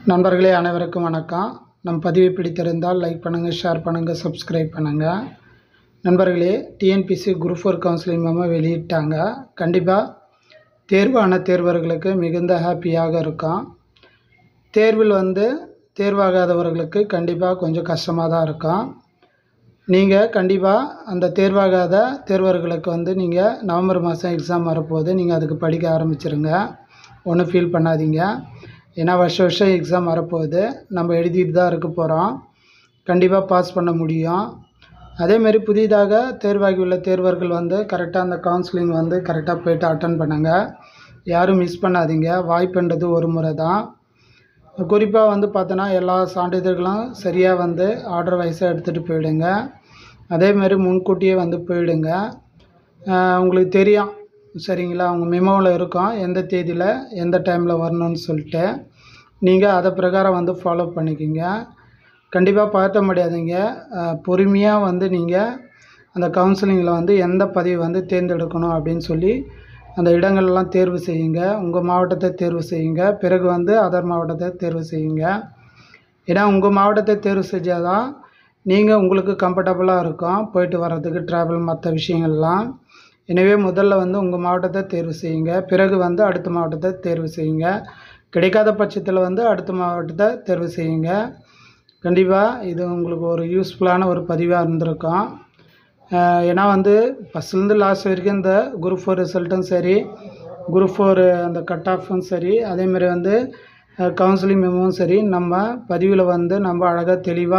நண்பர்களே அனைவருக்கும் வணக்கம் நம் பதிவை பிடித்திருந்தால் லைக் பண்ணுங்கள் ஷேர் பண்ணுங்கள் சப்ஸ்கிரைப் பண்ணுங்கள் நண்பர்களே TNPSC group four counselling memo வெளியிட்டாங்க கண்டிப்பாக தேர்வான தேர்வர்களுக்கு மிகுந்த ஹாப்பியாக இருக்கும் தேர்வில் வந்து தேர்வாகாதவர்களுக்கு கண்டிப்பாக கொஞ்சம் கஷ்டமாக தான் இருக்கும் நீங்கள் கண்டிப்பாக அந்த தேர்வாகாத தேர்வர்களுக்கு வந்து நீங்கள் நவம்பர் மாதம் எக்ஸாம் வரப்போகுது நீங்கள் அதுக்கு படிக்க ஆரம்பிச்சிருங்க ஒன்றும் ஃபீல் பண்ணாதீங்க ஏன்னா வருஷம் வருஷம் எக்ஸாம் வரப்போகுது நம்ம எழுதிட்டு தான் இருக்க போகிறோம் கண்டிப்பாக பாஸ் பண்ண முடியும் அதேமாரி புதிதாக தேர்வாகி உள்ள தேர்வர்கள் வந்து கரெக்டாக அந்த கவுன்சிலிங் வந்து கரெக்டாக போயிட்டு அட்டன் பண்ணுங்கள் யாரும் மிஸ் பண்ணாதீங்க வாய்ப்புன்றது ஒரு முறை தான் குறிப்பாக வந்து பார்த்தோன்னா எல்லா சான்றிதழ்களும் சரியாக வந்து ஆர்டர் வைஸாக எடுத்துகிட்டு போயிடுங்க அதேமாரி முன்கூட்டியே வந்து போயிடுங்க ஆஹ் உங்களுக்கு தெரியும் சரிங்களா அவங்க மெமோவில் இருக்கும் எந்த தேதியில் எந்த டைமில் வரணும்னு சொல்லிட்டு நீங்கள் அதை பிரகாரம் வந்து ஃபாலோ பண்ணிக்கிங்க கண்டிப்பாக பார்த்த முடியாதீங்க பொறுமையாக வந்து நீங்கள் அந்த கவுன்சிலிங்கில் வந்து எந்த பதவி வந்து தேர்ந்தெடுக்கணும் அப்படின்னு சொல்லி அந்த இடங்கள்லாம் தேர்வு செய்யுங்க உங்கள் மாவட்டத்தை தேர்வு செய்யுங்க பிறகு வந்து அதர் மாவட்டத்தை தேர்வு செய்யுங்க ஏன்னா உங்கள் மாவட்டத்தை தேர்வு செஞ்சால் தான் நீங்கள் உங்களுக்கு கம்ஃபர்டபுளாக இருக்கும் போயிட்டு வர்றதுக்கு ட்ராவல் மற்ற விஷயங்கள்லாம் எனவே முதல்ல வந்து உங்கள் மாவட்டத்தை தேர்வு செய்யுங்க பிறகு வந்து அடுத்த மாவட்டத்தை தேர்வு செய்யுங்க கிடைக்காத பட்சத்தில் வந்து அடுத்த மாவட்டத்தை தேர்வு செய்யுங்க கண்டிப்பாக இது உங்களுக்கு ஒரு யூஸ்ஃபுல்லான ஒரு பதிவாக இருந்திருக்கும் ஆஹ் ஏன்னா வந்து ஃபஸ்ட்லேருந்து லாஸ்ட் வரைக்கும் இந்த குரூப் ஃபோர் ரிசல்ட்டும் சரி குரூப் ஃபோர் அந்த கட் ஆஃபும் சரி அதேமாதிரி வந்து கவுன்சிலிங் மெமோவும் சரி நம்ம பதிவில் வந்து நம்ம அழகாக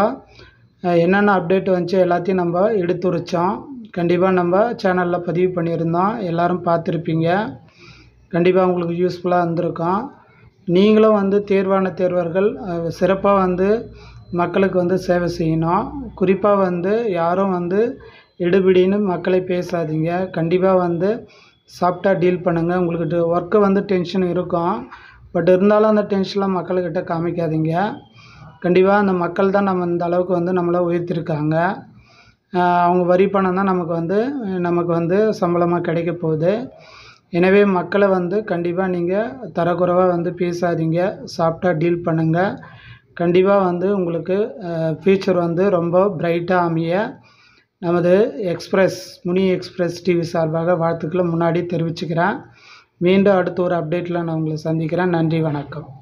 தெளிவாக என்னென்ன அப்டேட் வந்துச்சு எல்லாத்தையும் நம்ம எடுத்துரைச்சோம் கண்டிப்பாக நம்ம சேனலில் பதிவு பண்ணியிருந்தோம் எல்லாரும் பார்த்துருப்பீங்க கண்டிப்பாக உங்களுக்கு யூஸ்ஃபுல்லாக இருந்திருக்கும் நீங்களும் வந்து தேர்வான தேர்வர்கள் சிறப்பாக வந்து மக்களுக்கு வந்து சேவை செய்யணும் குறிப்பாக வந்து யாரும் வந்து எடுபிடின்னு மக்களை பேசாதீங்க கண்டிப்பாக வந்து சாஃப்டாக டீல் பண்ணுங்கள் உங்களுக்கு ஒர்க்கு வந்து டென்ஷன் இருக்கும் பட் இருந்தாலும் அந்த டென்ஷன்லாம் மக்கள்கிட்ட காமிக்காதீங்க கண்டிப்பாக அந்த மக்கள் தான் நம்ம இந்த அளவுக்கு வந்து நம்மளை உயர்த்திருக்காங்க ஆஹ் அவங்க வரி பணம் தான் நமக்கு வந்து நமக்கு வந்து சம்பளமாக கிடைக்க போகுது எனவே மக்களை வந்து கண்டிப்பாக நீங்கள் தரக்குறைவாக வந்து பேசாதீங்க சாஃப்டாக டீல் பண்ணுங்கள் கண்டிப்பாக வந்து உங்களுக்கு ஃப்யூச்சர் வந்து ரொம்ப பிரைட்டாக அமைய நமது எக்ஸ்பிரஸ் முனி எக்ஸ்பிரஸ் டிவி சார்பாக வாழ்த்துக்களை முன்னாடி தெரிவிச்சுக்கிறேன் மீண்டும் அடுத்த ஒரு அப்டேட்டில் நான் உங்களை சந்திக்கிறேன் நன்றி வணக்கம்